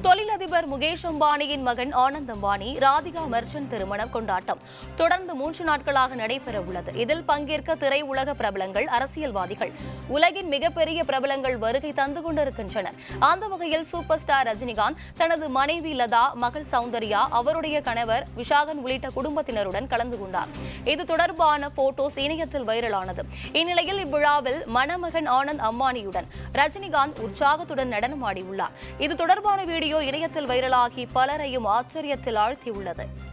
தொழிலதிபர் முகேஷ் அம்பானியின் மகன் ஆனந்த் அம்பானி ராதிகா மெர்ச்சன்ட் திருமணம் கொண்டாட்டம் தொடர்ந்து மூன்று நாட்களாக நடைபெற உள்ளது இதில் பங்கேற்க திரையுலக பிரபலங்கள் அரசியல்வாதிகள் உலகின் மிகப்பெரிய பிரபலங்கள் வருகை தந்து கொண்டிருக்கின்றனர் அந்த வகையில் சூப்பர் ஸ்டார் ரஜினிகாந்த் தனது மனைவி லதா மகள் சௌந்தர்யா அவருடைய கணவர் விஷாகன் உள்ளிட்ட குடும்பத்தினருடன் கலந்து கொண்டார் இது தொடர்பான போட்டோஸ் இணையத்தில் வைரலானது இந்நிலையில் இவ்விழாவில் மணமகன் ஆனந்த் அம்பானியுடன் ரஜினிகாந்த் உற்சாகத்துடன் நடனமாடியுள்ளார் இது தொடர்பான வீடியோ இணையத்தில் வைரலாகி பலரையும் ஆச்சரியத்தில் ஆழ்த்தியுள்ளது